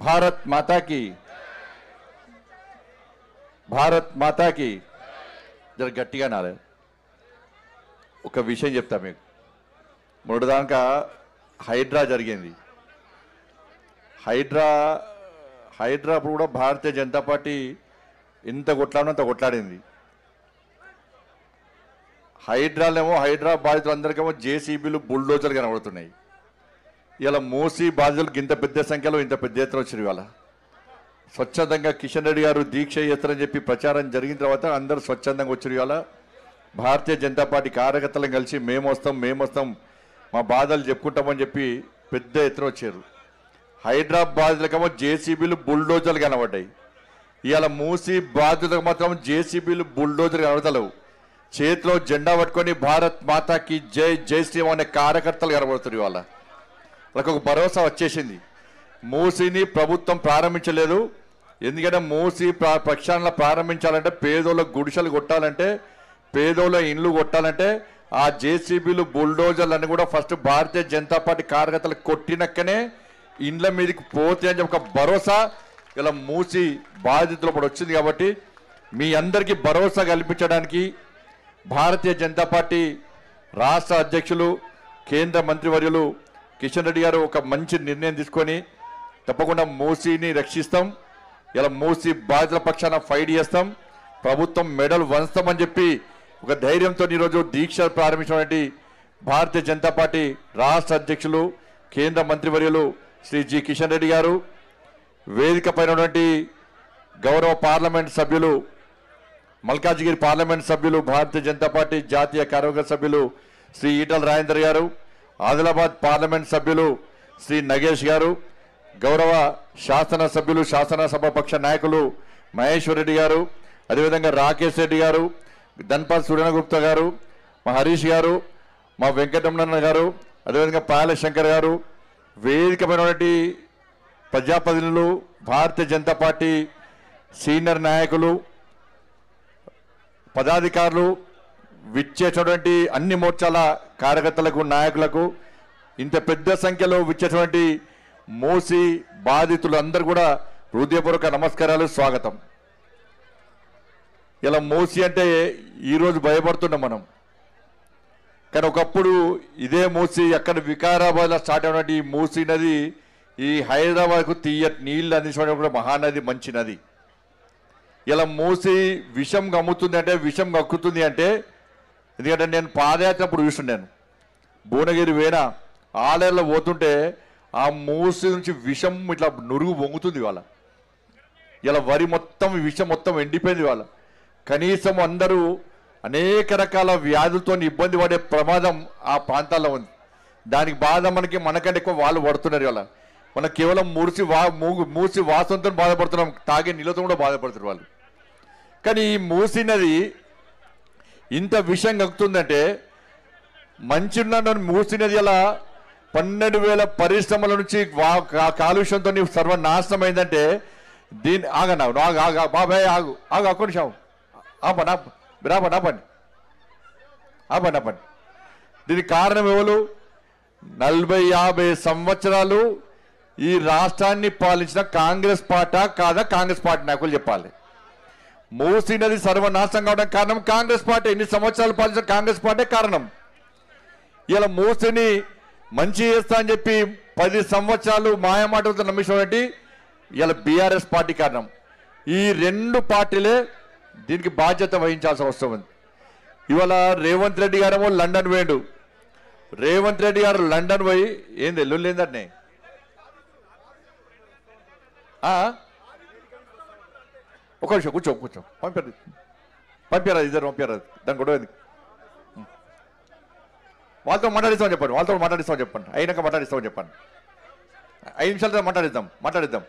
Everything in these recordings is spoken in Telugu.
భారత్ మాతాకి భారత్ మాతాకి జర గట్టిగా నాలే ఒక విషయం చెప్తా మీకు మొదటిదాకా హైడ్రా జరిగింది హైడ్రా హైడ్రా అప్పుడు కూడా భారతీయ జనతా పార్టీ ఇంత కొట్లాడినా అంత కొట్లాడింది హైడ్రాలేమో హైడ్రా బాధితులందరికేమో జేసీబీలు బుల్డోజర్లు కనబడుతున్నాయి ఇలా మూసి బాధితులకు ఇంత పెద్ద సంఖ్యలో ఇంత పెద్ద ఎత్తున వచ్చారు ఇవాళ స్వచ్ఛందంగా కిషన్ రెడ్డి గారు దీక్ష చేస్తారని చెప్పి ప్రచారం జరిగిన తర్వాత అందరూ స్వచ్ఛందంగా వచ్చారు ఇవాళ భారతీయ జనతా పార్టీ కార్యకర్తలను కలిసి మేము వస్తాం మేము వస్తాం మా బాధలు చెప్పుకుంటామని చెప్పి పెద్ద ఎత్తున వచ్చారు హైదరాబాద్లకేమో జేసీబీలు బుల్డోజర్లు కనబడ్డాయి ఇవాళ మూసి బాధితులకు మాత్రం జేసీబీలు బుల్డోజర్లు కనబడతలేవు చేతిలో జెండా పట్టుకొని భారత్ మాతాకి జై జై శ్రీరామ్ అనే కార్యకర్తలు కనబడుతున్నారు ఇవాళ వాళ్ళకి ఒక భరోసా వచ్చేసింది మూసీని ప్రభుత్వం ప్రారంభించలేదు ఎందుకంటే మూసి ప్రా- ప్రక్షాళన ప్రారంభించాలంటే పేదోళ్ళ గుడిసెలు కొట్టాలంటే పేదోళ్ళ ఇండ్లు కొట్టాలంటే ఆ జేసీబీలు బుల్డోజర్లు అన్ని కూడా ఫస్ట్ భారతీయ జనతా పార్టీ కార్యకర్తలు కొట్టినక్కనే ఇండ్ల మీదకి పోతే అని చెప్పి ఒక భరోసా ఇలా మూసి బాధితులు ఇప్పుడు వచ్చింది కాబట్టి మీ అందరికీ భరోసా కల్పించడానికి భారతీయ జనతా పార్టీ రాష్ట్ర అధ్యక్షులు కేంద్ర మంత్రివర్యులు కిషన్ రెడ్డి గారు ఒక మంచి నిర్ణయం తీసుకొని తప్పకుండా మూసీని రక్షిస్తాం ఇలా మూసి బాధితుల పక్షాన ఫైట్ చేస్తాం ప్రభుత్వం మెడల్ వంచుతామని చెప్పి ఒక ధైర్యంతో ఈరోజు దీక్ష ప్రారంభించినటువంటి భారతీయ జనతా పార్టీ రాష్ట్ర అధ్యక్షులు కేంద్ర మంత్రివర్యులు శ్రీ జి కిషన్ రెడ్డి గారు వేదిక పైన ఉన్నటువంటి గౌరవ పార్లమెంట్ సభ్యులు మల్కాజ్గిరి పార్లమెంట్ సభ్యులు భారతీయ జనతా పార్టీ జాతీయ కార్యవర్గ సభ్యులు శ్రీ ఈటల రాజేందర్ గారు ఆదిలాబాద్ పార్లమెంట్ సభ్యులు శ్రీ నగేష్ గారు గౌరవ శాసన సభ్యులు శాసనసభ పక్ష నాయకులు మహేశ్వర్ రెడ్డి గారు అదేవిధంగా రాకేష్ రెడ్డి గారు ధన్పాల్ సూర్యనగుప్త గారు మా హరీష్ గారు మా వెంకటరమణ గారు అదేవిధంగా పాయల శంకర్ గారు వేదిక పైన ఉన్నటువంటి ప్రజాప్రతినిధులు భారతీయ జనతా పార్టీ సీనియర్ నాయకులు పదాధికారులు విచ్చేసినటువంటి అన్ని మోర్చాల కార్యకర్తలకు నాయకులకు ఇంత పెద్ద సంఖ్యలో విచ్చేసినటువంటి మోసి బాధితులు అందరూ కూడా హృదయపూర్వక నమస్కారాలు స్వాగతం ఇలా మోసి అంటే ఈరోజు భయపడుతున్నాం మనం కానీ ఒకప్పుడు ఇదే మూసి అక్కడ వికారాబాద్లో స్టార్ట్ అయినటువంటి ఈ మూసీ నది ఈ హైదరాబాద్కు తీయ నీళ్ళు అందించడం కూడా మహానది మంచి నది ఇలా మూసి విషం గమ్ముతుంది అంటే విషం కక్కుతుంది అంటే ఎందుకంటే నేను పాదయాత్ర అప్పుడు చూస్తున్నాను భువనగిరి వేణ ఆలయాల్లో పోతుంటే ఆ మూసి నుంచి విషం ఇట్లా నురుగు వంగుతుంది వాళ్ళ ఇలా వరి మొత్తం విషం మొత్తం ఎండిపోయింది వాళ్ళ కనీసం అందరూ అనేక రకాల వ్యాధులతో ఇబ్బంది పడే ప్రమాదం ఆ ప్రాంతాల్లో ఉంది దానికి బాధ మనకి మనకంటే ఎక్కువ వాళ్ళు పడుతున్నారు ఇలా మనం కేవలం మూసి వా మూగు మూసి వాసనతో బాధపడుతున్నాం తాగే నీళ్ళతో కూడా బాధపడుతున్నారు వాళ్ళు కానీ ఈ మూసి నది ఇంత విషం కక్కుతుందంటే మంచిన్న మూసి నది అలా పన్నెండు వేల పరిశ్రమల నుంచి వా- కా- కాలుష్యంతో సర్వనాశనం అయిందంటే దీని ఆగన్నావు నువ్వు ఆగు ఆగు ఆగు, బాబాయ్ ఆగు ఆగు ఒక్క నిమిషం ఆపండి ఆప రాపండి ఆపండి ఆపండి ఆపండి దీనికి కారణం ఎవరు నలభై యాభై సంవత్సరాలు ఈ రాష్ట్రాన్ని పాలించిన కాంగ్రెస్ పార్టీ కాదా కాంగ్రెస్ పార్టీ నాయకులు చెప్పాలి మూసీ నది సర్వనాశనం కావడానికి కారణం కాంగ్రెస్ పార్టీ ఎన్ని సంవత్సరాలు పాలించిన కాంగ్రెస్ పార్టీ కారణం ఇలా మూసిని మంచి చేస్తా అని చెప్పి పది సంవత్సరాలు మాయమాటలతో నమ్మించినటువంటి ఇలా బీఆర్ఎస్ పార్టీ కారణం ఈ రెండు పార్టీలే దీనికి బాధ్యత వహించాల్సిన అవసరం ఉంది ఇవాళ రేవంత్ రెడ్డి గారేమో లండన్ పోయిండు రేవంత్ రెడ్డి గారు లండన్ పోయి ఏంది ఎల్లుండి ఏందంటే ఒక నిమిషం కూర్చో కూర్చో పంపారు పంపారా ఇద్దరు పంపారా దాని గొడవ ఎందుకు వాళ్ళతో మాట్లాడిస్తామని చెప్పండి వాళ్ళతో మాట్లాడిస్తామని చెప్పండి అయినాక మాట్లాడిస్తామని చెప్పండి ఐదు నిమిషాల తర్వాత మాట్లాడిద్దాం మాట్లాడిద్దాం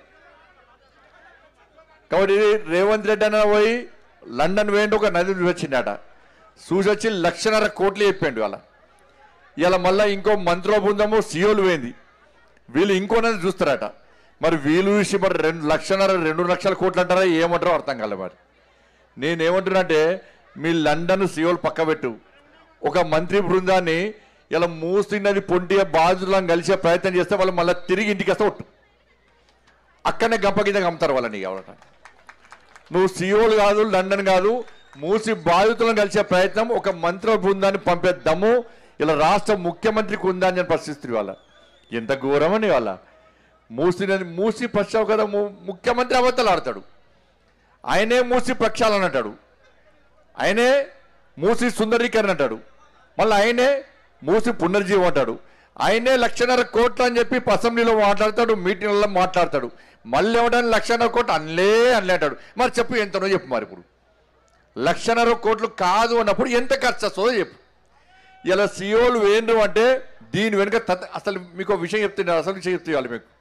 కాబట్టి రేవంత్ రెడ్డి అన్న పోయి లండన్ వేయండి ఒక నది నుంచి వచ్చిందట చూసి వచ్చి లక్షన్నర కోట్లు చెప్పాడు వాళ్ళ ఇలా మళ్ళీ ఇంకో మంత్రుల బృందము సీఓలు పోయింది వీళ్ళు ఇంకో నది చూస్తారట మరి వీళ్ళు చూసి మరి రెండు లక్షన్నర రెండు లక్షల కోట్లు అంటారా ఏమంటారో అర్థం కాలే మరి నేనేమంటున్నానంటే మీ లండన్ సీఓలు పక్క పెట్టు ఒక మంత్రి బృందాన్ని ఇలా మూసినది పొంటి బాధితులను కలిసే ప్రయత్నం చేస్తే వాళ్ళు మళ్ళీ తిరిగి ఇంటికి వస్తే ఒట్టు అక్కడనే గంప కింద గమ్ముతారు వాళ్ళని ఎవరట నువ్వు సియోలు కాదు లండన్ కాదు మూసి బాధితులను కలిసే ప్రయత్నం ఒక మంత్రుల బృందాన్ని పంపే దమ్ము ఇలా రాష్ట్ర ముఖ్యమంత్రికి ఉందని నేను ప్రశ్నిస్తుంది వాళ్ళ ఎంత ఘోరమని వాళ్ళ మూసి మూసి పశ్చావు కదా ము- ముఖ్యమంత్రి అబద్ధాలు ఆడతాడు ఆయనే మూసి ప్రక్షాళన అంటాడు ఆయనే మూసి సుందరీకరణ అంటాడు మళ్ళీ ఆయనే మూసి పునర్జీవం అంటాడు ఆయనే లక్షన్నర కోట్లు అని చెప్పి అసెంబ్లీలో మాట్లాడతాడు మీటింగ్లలో మాట్లాడతాడు మళ్ళీ ఇవ్వడానికి లక్షన్నర కోట్లు అనలే అనలే అంటాడు మరి చెప్పు ఎంతనో చెప్పు మరి ఇప్పుడు లక్షన్నర కోట్లు కాదు అన్నప్పుడు ఎంత ఖర్చు వస్తుందో చెప్పు ఇలా సియోలు ఏండు అంటే దీని వెనుక తత- అసలు మీకు ఒక విషయం చెప్తున్నారు అసలు విషయం చెప్తే మీకు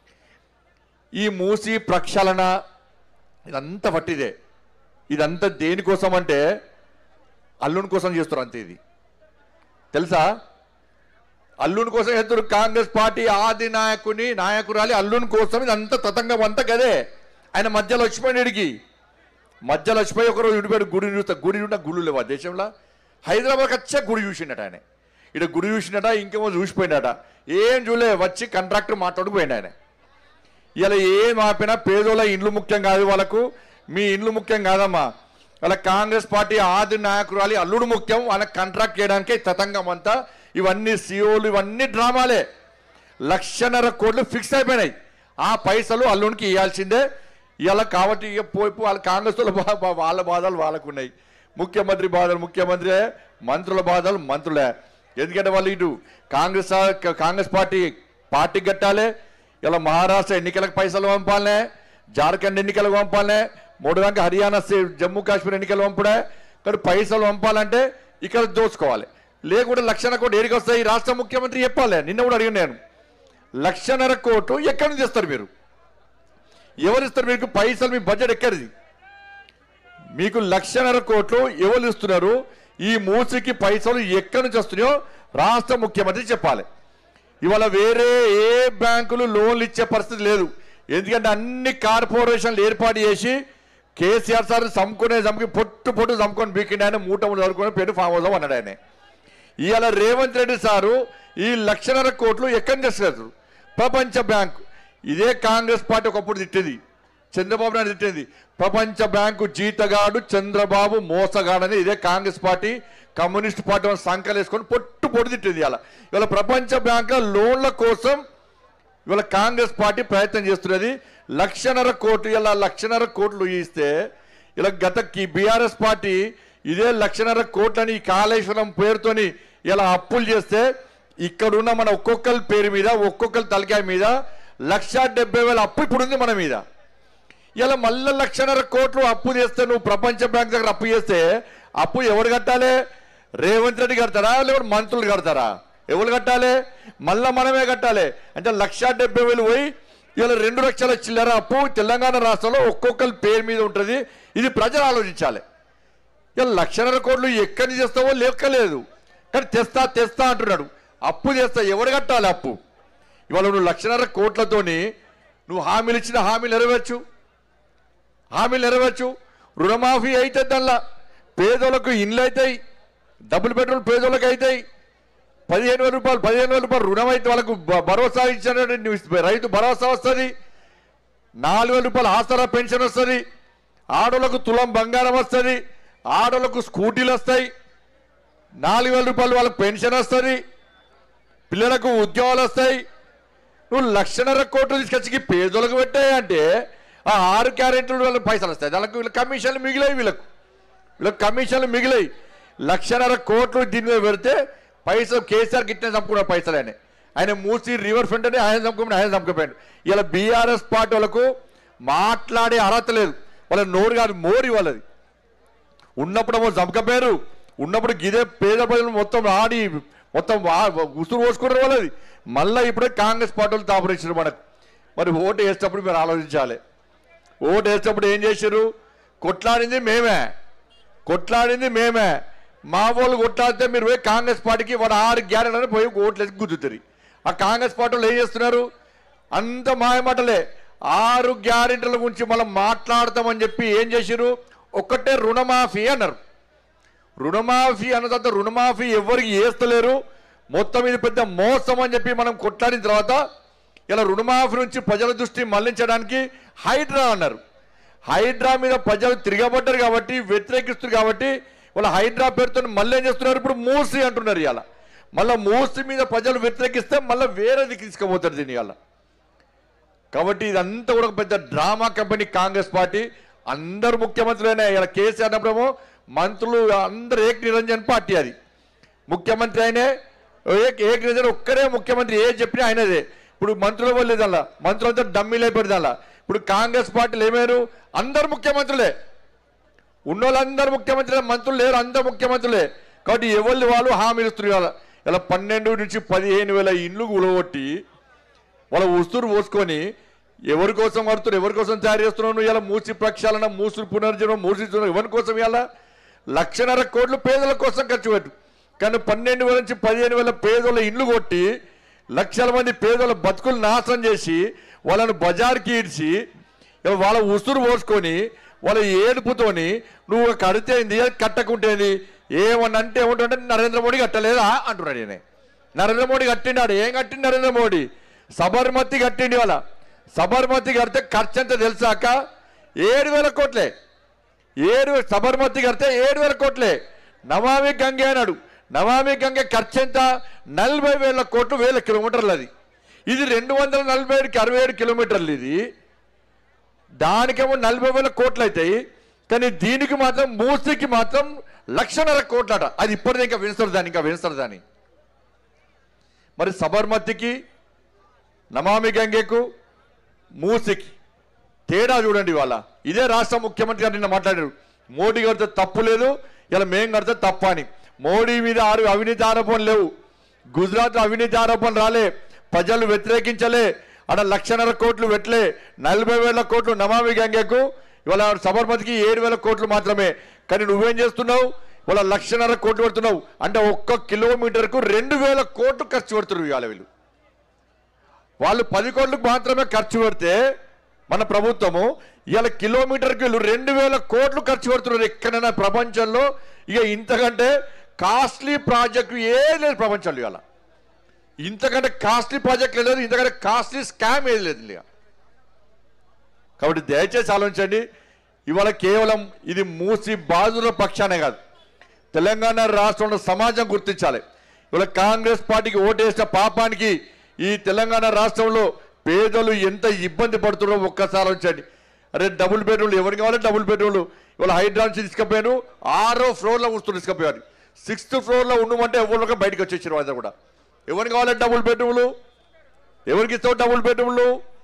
ఈ మూసి ప్రక్షాళన ఇదంతా పట్టిదే ఇదంతా దేనికోసం అంటే అల్లుని కోసం చేస్తారు అంతే ఇది తెలుసా అల్లుని కోసం చేస్తారు కాంగ్రెస్ పార్టీ ఆది నాయకుని నాయకురాలి అల్లుని కోసం ఇదంతా తతంగం అంతా కదే ఆయన మధ్యలో వచ్చిపోయిన ఇడికి మధ్యలో వచ్చిపోయి ఒకరోజు విడిపోయాడు గుడి చూస్తా గుడి ఉన్న గుళ్ళు లేవు ఆ దేశంలో హైదరాబాద్కి వచ్చే గుడి చూసిండట ఆయన ఇక్కడ గుడి చూసిండట ఇంకేమో చూసిపోయిండట ఏం చూలే వచ్చి కాంట్రాక్టర్ మాట్లాడుకుపోయిండు ఆయన ఇలా ఏం ఆపినా పేదోళ్ళ ఇండ్లు ముఖ్యం కాదు వాళ్ళకు మీ ఇండ్లు ముఖ్యం కాదమ్మా వాళ్ళ కాంగ్రెస్ పార్టీ ఆది నాయకురాలి అల్లుడు ముఖ్యం వాళ్ళ కాంట్రాక్ట్ చేయడానికే ఈ తతంగం అంతా ఇవన్నీ సిఓలు ఇవన్నీ డ్రామాలే లక్షన్నర కోట్లు ఫిక్స్ అయిపోయినాయి ఆ పైసలు అల్లునికి ఇవ్వాల్సిందే ఇలా కాబట్టి ఇక పోయి పోయి వాళ్ళ కాంగ్రెస్ వాళ్ళ బా- బా- వాళ్ళ బాధలు వాళ్ళకు ఉన్నాయి ముఖ్యమంత్రి బాధలు ముఖ్యమంత్రే మంత్రుల బాధలు మంత్రులే ఎందుకంటే వాళ్ళు ఇటు కాంగ్రెస్ ఆ- కాంగ్రెస్ పార్టీ పార్టీ కట్టాలి ఇలా మహారాష్ట్ర ఎన్నికలకు పైసలు పంపాలనే జార్ఖండ్ ఎన్నికలకు పంపాలనే మూడు దాకా హర్యానా స్టే- జమ్మూ కాశ్మీర్ ఎన్నికలు పంపడే కానీ పైసలు పంపాలంటే ఇక్కడ దోచుకోవాలి లేకుంటే లక్షణ కోటి ఏడికి వస్తాయి ఈ రాష్ట్ర ముఖ్యమంత్రి చెప్పాలి నిన్న కూడా అడిగాను నేను లక్షన్నర కోటు ఎక్కడి నుంచి ఇస్తారు మీరు ఎవరు ఇస్తారు మీకు పైసలు మీ బడ్జెట్ ఎక్కడిది మీకు లక్షన్నర కోట్లు ఎవరు ఇస్తున్నారు ఈ మూసికి పైసలు ఎక్కడి నుంచి వస్తున్నాయో రాష్ట్ర ముఖ్యమంత్రి చెప్పాలి ఇవాళ వేరే ఏ బ్యాంకులు లోన్లు ఇచ్చే పరిస్థితి లేదు ఎందుకంటే అన్ని కార్పొరేషన్లు ఏర్పాటు చేసి కేసీఆర్ సార్ సమ్ముకునే సమ్ముకి పొట్టు పొట్టు సమ్ముకొని బీకిండి ఆయన మూట మూట చదువుకొని పెట్టి ఫామ్ హౌస్ అన్నాడు ఆయన ఇవాళ రేవంత్ రెడ్డి సారు ఈ లక్షన్నర కోట్లు ఎక్కడి నుంచి తెస్తారు ప్రపంచ బ్యాంక్ ఇదే కాంగ్రెస్ పార్టీ ఒకప్పుడు తిట్టేది చంద్రబాబు నాయుడు తిట్టేది ప్రపంచ బ్యాంకు జీతగాడు చంద్రబాబు మోసగాడని ఇదే కాంగ్రెస్ పార్టీ కమ్యూనిస్ట్ పార్టీ వాళ్ళ సంకలు వేసుకొని పొట్టు పొట్టు తిట్టేది ఇవాళ ఇవాళ ప్రపంచ బ్యాంకుల లోన్ల కోసం ఇవాళ కాంగ్రెస్ పార్టీ ప్రయత్నం చేస్తున్నది లక్షన్నర కోట్లు ఇలా లక్షన్నర కోట్లు ఇస్తే ఇలా గత బీఆర్ఎస్ పార్టీ ఇదే లక్షన్నర కోట్లని ఈ కాళేశ్వరం పేరుతోని ఇలా అప్పులు చేస్తే ఇక్కడున్న మన ఒక్కొక్కరి పేరు మీద ఒక్కొక్కరి తలకాయ మీద లక్ష డెబ్బై వేల అప్పు ఇప్పుడు ఉంది మన మీద ఇలా మళ్ళీ లక్షన్నర కోట్లు అప్పు చేస్తే నువ్వు ప్రపంచ బ్యాంక్ దగ్గర అప్పు చేస్తే అప్పు ఎవరు కట్టాలి రేవంత్ రెడ్డి కడతారా లేకపోతే మంత్రులు కడతారా ఎవరు కట్టాలి మళ్ళా మనమే కట్టాలి అంటే లక్ష డెబ్బై వేలు పోయి ఇలా రెండు లక్షల చిల్లర అప్పు తెలంగాణ రాష్ట్రంలో ఒక్కొక్కరి పేరు మీద ఉంటుంది ఇది ప్రజలు ఆలోచించాలి ఇలా లక్షన్నర కోట్లు ఎక్కడి నుంచి తెస్తావో లెక్కలేదు కానీ తెస్తా తెస్తా అంటున్నాడు అప్పు తెస్తా ఎవరు కట్టాలి అప్పు ఇవాళ నువ్వు లక్షన్నర కోట్లతోని నువ్వు హామీలు ఇచ్చిన హామీలు నెరవేర్చు హామీలు నెరవేర్చు రుణమాఫీ అయితే దానిలా పేదోళ్ళకు ఇండ్లు అవుతాయి డబుల్ బెడ్రూమ్ పేదోళ్ళకి అవుతాయి పదిహేను వేల రూపాయలు పదిహేను వేల రూపాయలు రుణం అయితే వాళ్ళకు భ- భరోసా ఇచ్చిన రైతు భరోసా వస్తుంది నాలుగు వేల రూపాయలు ఆసరా పెన్షన్ వస్తుంది ఆడోళ్ళకు తులం బంగారం వస్తుంది ఆడోళ్ళకు స్కూటీలు వస్తాయి నాలుగు వేల రూపాయలు వాళ్ళకి పెన్షన్ వస్తుంది పిల్లలకు ఉద్యోగాలు వస్తాయి నువ్వు లక్షన్నర కోట్లు తీసుకొచ్చి పేదోళ్ళకు పెట్టాయంటే ఆ ఆరు క్యారెంట్లు వాళ్ళకి పైసలు వస్తాయి దానికి వీళ్ళ కమిషన్లు మిగిలాయి వీళ్ళకు వీళ్ళకి కమిషన్లు మిగిలాయి లక్షన్నర కోట్లు దీని మీద పెడితే పైసలు కేసీఆర్ గిట్టిన చంపుకున్న పైసలు ఆయన ఆయన మూసి రివర్ ఫ్రంట్ అని ఆయన చంపుకుని ఆయన చంపుకుపోయాడు ఇలా బీఆర్ఎస్ పార్టీ వాళ్ళకు మాట్లాడే అర్హత లేదు వాళ్ళ నోరు కాదు మోరి వాళ్ళది ఉన్నప్పుడేమో చంపకపోయారు ఉన్నప్పుడు గిదే పేద ప్రజలు మొత్తం ఆడి మొత్తం వా- ఉసురు పోసుకున్నారు వాళ్ళది మళ్ళీ ఇప్పుడే కాంగ్రెస్ పార్టీలు తాపరించారు మనకు మరి ఓటు వేసేటప్పుడు మీరు ఆలోచించాలి ఓటు వేసేటప్పుడు ఏం చేశారు కొట్లాడింది మేమే కొట్లాడింది మేమే మా వాళ్ళు కొట్లాడితే మీరు పోయి కాంగ్రెస్ పార్టీకి వాడు ఆరు గ్యారెంటీ పోయి ఓట్లు వేసి గుద్దుతారు ఆ కాంగ్రెస్ పార్టీ వాళ్ళు ఏం చేస్తున్నారు అంత మాయమాటలే ఆరు గ్యారెంటీల గురించి మనం మాట్లాడతామని చెప్పి ఏం చేశారు ఒక్కటే రుణమాఫీ అన్నారు రుణమాఫీ అన్న తర్వాత రుణమాఫీ ఎవరికి వేస్తలేరు మొత్తం ఇది పెద్ద మోసం అని చెప్పి మనం కొట్లాడిన తర్వాత ఇలా రుణమాఫీ నుంచి ప్రజల దృష్టి మళ్లించడానికి హైడ్రా అన్నారు హైడ్రా మీద ప్రజలు తిరగబడ్డారు కాబట్టి వ్యతిరేకిస్తున్నారు కాబట్టి వాళ్ళ హైడ్రా పేరుతో మళ్ళీ ఏం చేస్తున్నారు ఇప్పుడు మూసి అంటున్నారు ఇవాళ మళ్ళీ మూసి మీద ప్రజలు వ్యతిరేకిస్తే మళ్ళీ వేరేది తీసుకుపోతారు దీని ఇవాళ కాబట్టి ఇదంతా కూడా ఒక పెద్ద డ్రామా కంపెనీ కాంగ్రెస్ పార్టీ అందరు ముఖ్యమంత్రులైనా ఇలా కేసీఆర్ అన్నప్పుడేమో మంత్రులు అందరు ఏక్ నిరంజన్ పార్టీ అది ముఖ్యమంత్రి ఆయనే ఏక్ ఏక్ నిరంజన్ ఒక్కరే ముఖ్యమంత్రి ఏ చెప్పినా ఆయనదే ఇప్పుడు మంత్రులు పోలేదు అలా మంత్రులంతా డమ్మీలు అయిపోయింది అలా ఇప్పుడు కాంగ్రెస్ పార్టీలు ఏమయ్యారు అందరు ముఖ్యమంత్రులే ఉన్నోళ్ళందరూ ముఖ్యమంత్రులే మంత్రులు లేరు అందరు ముఖ్యమంత్రులే కాబట్టి ఎవరిని వాళ్ళు హామీలు ఇస్తున్నారు ఇవాళ ఇలా పన్నెండు నుంచి పదిహేను వేల ఇండ్లు కూలగొట్టి వాళ్ళ ఉసురు పోసుకొని ఎవరి కోసం కడుతున్నారు ఎవరి కోసం తయారు చేస్తున్నావు ఇలా మూసి ప్రక్షాళన మూసి పునర్జన్మ మూసి పునర్- ఎవరి కోసం ఇవాళ లక్షన్నర కోట్లు పేదల కోసం ఖర్చు పెట్టు కానీ పన్నెండు వేల నుంచి పదిహేను వేల పేదల ఇండ్లు కొట్టి లక్షల మంది పేదల బతుకులు నాశనం చేసి వాళ్ళను బజార్కి ఈడ్చి ఇక వాళ్ళ ఉసురు పోసుకొని వాళ్ళ ఏడుపుతోని నువ్వు కడితేంది కట్టకుంటేంది ఏమన్నా అంటే ఏమంటుంటే నరేంద్ర మోడీ కట్టలేదా అంటున్నాడు ఈయన నరేంద్ర మోడీ కట్టినాడు ఏం కట్టిండు నరేంద్ర మోడీ సబర్మతి కట్టిండి వాళ్ళ సబర్మతి కడితే ఖర్చు ఎంత తెలుసాక ఏడు వేల కోట్లే ఏడు సబర్మతి కడితే ఏడు వేల కోట్లే నమామి గంగే అన్నాడు నమామి గంగే ఖర్చు ఎంత నలభై వేల కోట్లు వేల కిలోమీటర్లు అది ఇది రెండు వందల నలభై ఏడుకి అరవై ఏడు కిలోమీటర్లు ఇది దానికేమో నలభై వేల కోట్లు అవుతాయి కానీ దీనికి మాత్రం మూసికి మాత్రం లక్షన్నర కోట్లట అది ఇప్పటిదే ఇంకా వినస్తారు దాన్ని ఇంకా వినస్తారు దాన్ని మరి సబర్మతికి నమామి గంగేకు మూసికి తేడా చూడండి వాళ్ళ ఇదే రాష్ట్ర ముఖ్యమంత్రి గారు నిన్న మాట్లాడారు మోడీ కడితే తప్పు లేదు ఇలా మేం కడితే తప్ప అని మోడీ మీద ఆరు అవినీతి ఆరోపణలు లేవు గుజరాత్ అవినీతి ఆరోపణలు రాలే ప్రజలు వ్యతిరేకించలే అక్కడ లక్షన్నర కోట్లు పెట్టలే నలభై వేల కోట్లు నమామి గంగకు ఇవాళ సబర్మతికి ఏడు వేల కోట్లు మాత్రమే కానీ నువ్వేం చేస్తున్నావు ఇవాళ లక్షన్నర కోట్లు పెడుతున్నావు అంటే ఒక్క కిలోమీటర్కు రెండు వేల కోట్లు ఖర్చు పెడుతున్నారు ఇవాళ వీళ్ళు వాళ్ళు పది కోట్లకు మాత్రమే ఖర్చు పెడితే మన ప్రభుత్వము ఇవాళ కిలోమీటర్కి వీళ్ళు రెండు వేల కోట్లు ఖర్చు పెడుతున్నారు ఎక్కడైనా ప్రపంచంలో ఇక ఇంతకంటే కాస్ట్లీ ప్రాజెక్టు ఏ లేదు ప్రపంచంలో ఇవాళ ఇంతకంటే కాస్ట్లీ ప్రాజెక్ట్ లేదు ఇంతకంటే కాస్ట్లీ స్కామ్ ఏది లేదు ఇక కాబట్టి దయచేసి ఆలోచించండి ఇవాళ కేవలం ఇది మూసి బాధుల పక్షానే కాదు తెలంగాణ రాష్ట్రంలో సమాజం గుర్తించాలి ఇవాళ కాంగ్రెస్ పార్టీకి ఓటేసిన పాపానికి ఈ తెలంగాణ రాష్ట్రంలో పేదలు ఎంత ఇబ్బంది పడుతున్నారో ఒక్కసారి ఆలోచించండి అరే డబుల్ బెడ్రూమ్లు ఎవరికి కావాలి డబుల్ బెడ్రూమ్లు ఇవాళ హైడ్రాన్స్ తీసుకుపోయాను ఆరో ఫ్లోర్లో కూర్చొని తీసుకుపోయారు సిక్స్త్ ఫ్లోర్లో ఉండమంటే ఎవరికి బయటకు వచ్చేసారు వాళ్ళందరూ కూడా ఎవరికి కావాలి డబుల్ బెడ్రూమ్లు ఎవరికి ఇస్తావు డబుల్ బెడ్రూమ్లు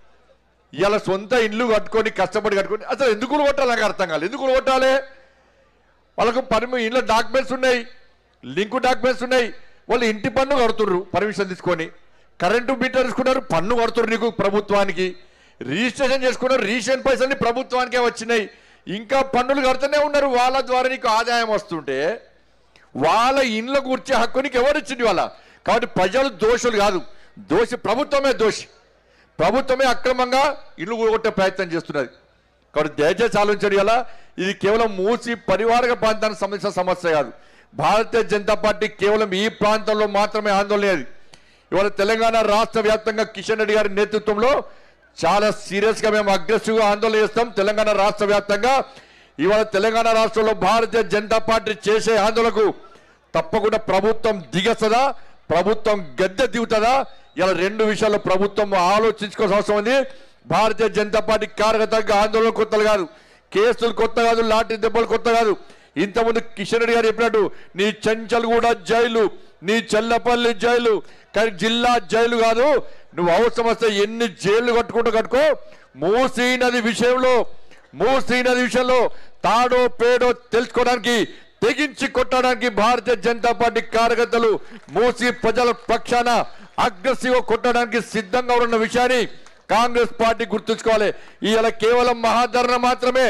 ఇలా సొంత ఇల్లు కట్టుకొని కష్టపడి కట్టుకొని అసలు ఎందుకు కొట్టాలి నాకు అర్థం కాలేదు ఎందుకు కొట్టాలి వాళ్ళకు పర్మి ఇంట్లో డాక్యుమెంట్స్ ఉన్నాయి లింకు డాక్యుమెంట్స్ ఉన్నాయి వాళ్ళు ఇంటి పన్ను కడుతుర్రు పర్మిషన్ తీసుకొని కరెంటు మీటర్ తీసుకున్నారు పన్ను కడుతుర్రు నీకు ప్రభుత్వానికి రిజిస్ట్రేషన్ చేసుకున్నారు రిజిస్ట్రేషన్ పైసలు ప్రభుత్వానికే వచ్చినాయి ఇంకా పన్నులు కడుతూనే ఉన్నారు వాళ్ళ ద్వారా నీకు ఆదాయం వస్తుంటే వాళ్ళ ఇండ్ల కూర్చే హక్కు నీకు ఎవరు ఇచ్చింది వాళ్ళ కాబట్టి ప్రజలు దోషులు కాదు దోషి ప్రభుత్వమే దోషి ప్రభుత్వమే అక్రమంగా ఇల్లు కూడగొట్టే ప్రయత్నం చేస్తున్నది కాబట్టి దయచేసి ఆలోచించండి అలా ఇది కేవలం మూసి పరివారక ప్రాంతానికి సంబంధించిన సమస్య కాదు భారతీయ జనతా పార్టీ కేవలం ఈ ప్రాంతంలో మాత్రమే ఆందోళన లేదు ఇవాళ తెలంగాణ రాష్ట్ర వ్యాప్తంగా కిషన్ రెడ్డి గారి నేతృత్వంలో చాలా సీరియస్ గా మేము అగ్రెసివ్ గా ఆందోళన చేస్తాం తెలంగాణ రాష్ట్ర వ్యాప్తంగా ఇవాళ తెలంగాణ రాష్ట్రంలో భారతీయ జనతా పార్టీ చేసే ఆందోళనకు తప్పకుండా ప్రభుత్వం దిగసదా ప్రభుత్వం గద్దె దిగుతుందా ఇలా రెండు విషయాల్లో ప్రభుత్వం ఆలోచించుకోవాల్సిన అవసరం ఉంది భారతీయ జనతా పార్టీ కార్యకర్తగా ఆందోళన కొత్తలు కాదు కేసులు కొత్త కాదు లాఠీ దెబ్బలు కొత్త కాదు ఇంతకుముందు కిషన్ రెడ్డి గారు చెప్పినట్టు నీ చెంచల్గూడ జైలు నీ చెల్లపల్లి జైలు కానీ జిల్లా జైలు కాదు నువ్వు అవసరం వస్తే ఎన్ని జైలు కట్టుకుంటూ కట్టుకో మూసీ నది విషయంలో మూసీ నది విషయంలో తాడో పేడో తెలుసుకోవడానికి తెగించి కొట్టడానికి భారతీయ జనతా పార్టీ కార్యకర్తలు మూసి ప్రజల పక్షాన అగ్రెసివ్ కొట్టడానికి సిద్ధంగా ఉన్న విషయాన్ని కాంగ్రెస్ పార్టీ గుర్తుంచుకోవాలి ఇవాళ కేవలం మహాధరణ మాత్రమే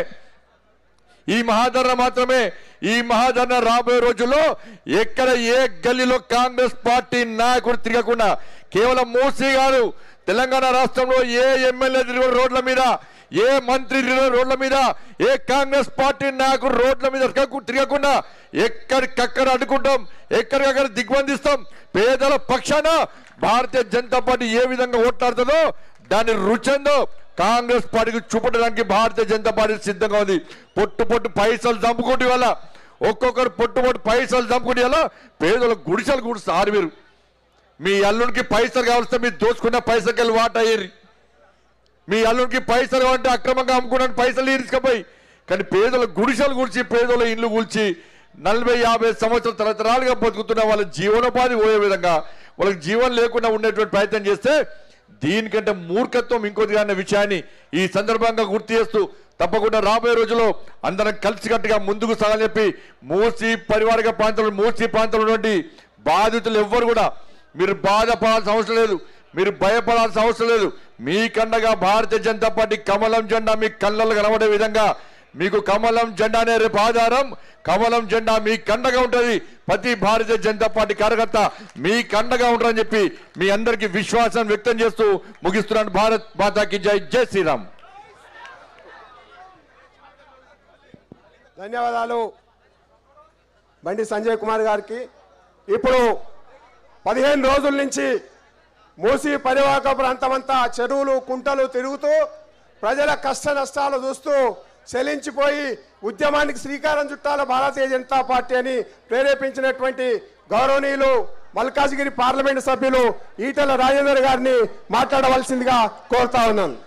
ఈ మహాధరణ మాత్రమే ఈ మహాధరణ రాబోయే రోజుల్లో ఎక్కడ ఏ గల్లీలో కాంగ్రెస్ పార్టీ నాయకుడు తిరగకుండా కేవలం మూసీ గారు తెలంగాణ రాష్ట్రంలో ఏ ఎమ్మెల్యే తిరిగిన రోడ్ల మీద ఏ మంత్రి తిరిగిన రోడ్ల మీద ఏ కాంగ్రెస్ పార్టీ నాయకుడు రోడ్ల మీద తిరగకు- తిరగకుండా ఎక్కడికక్కడ అడ్డుకుంటాం ఎక్కడికక్కడ దిగ్బంధిస్తాం పేదల పక్షాన భారతీయ జనతా పార్టీ ఏ విధంగా ఓట్లాడుతుందో దాని రుచిందో కాంగ్రెస్ పార్టీకి చూపడానికి భారతీయ జనతా పార్టీ సిద్ధంగా ఉంది పొట్టు పొట్టు పైసలు చంపుకుంటే వల్ల ఒక్కొక్కరు పొట్టు పొట్టు పైసలు చంపుకుంటే వల్ల పేదల గుడిసెలు గుడిస్తారు మీరు మీ అల్లుడికి పైసలు కావలిస్తే మీరు దోచుకున్న పైసలకి వెళ్ళి వాట అయ్యేరి మీ అల్లుడికి పైసలు కావాలంటే అక్రమంగా అమ్ముకున్నాను పైసలు ఇరుచుకపోయి కానీ పేదల గుడిసెలు కూర్చి పేదల ఇండ్లు కూల్చి నలభై యాభై సంవత్సరాల తరతరాలుగా బతుకుతున్న వాళ్ళ జీవనోపాధి పోయే విధంగా వాళ్ళకి జీవనం లేకుండా ఉండేటువంటి ప్రయత్నం చేస్తే దీనికంటే మూర్ఖత్వం ఇంకోటి అనే విషయాన్ని ఈ సందర్భంగా గుర్తు చేస్తూ తప్పకుండా రాబోయే రోజుల్లో అందరం కలిసికట్టుగా ముందుకు సాగాలని చెప్పి మూసి పరివారిక ప్రాంతంలో మూసి ప్రాంతంలో ఉన్నటువంటి బాధితులు ఎవ్వరు కూడా మీరు బాధపడాల్సిన అవసరం లేదు మీరు భయపడాల్సిన అవసరం లేదు మీ కండగా భారతీయ జనతా పార్టీ కమలం జెండా మీ కళ్ళల్లో కనబడే విధంగా మీకు కమలం జెండానే రేపు ఆధారం కమలం జెండా మీ కండగా ఉంటుంది ప్రతి భారతీయ జనతా పార్టీ కార్యకర్త మీ కండగా ఉంటారని చెప్పి మీ అందరికీ విశ్వాసం వ్యక్తం చేస్తూ ముగిస్తున్నాను భారత్ మాతాకి జై జై శ్రీరామ్ ధన్యవాదాలు బండి సంజయ్ కుమార్ గారికి ఇప్పుడు పదిహేను రోజుల నుంచి మూసి పరివాహక ప్రాంతమంతా చెరువులు కుంటలు తిరుగుతూ ప్రజల కష్ట నష్టాలు చూస్తూ చెలించిపోయి ఉద్యమానికి శ్రీకారం చుట్టాల భారతీయ జనతా పార్టీ అని ప్రేరేపించినటువంటి గౌరవనీయులు మల్కాజ్గిరి పార్లమెంటు సభ్యులు ఈటెల రాజేందర్ గారిని మాట్లాడవలసిందిగా కోరుతా ఉన్నాను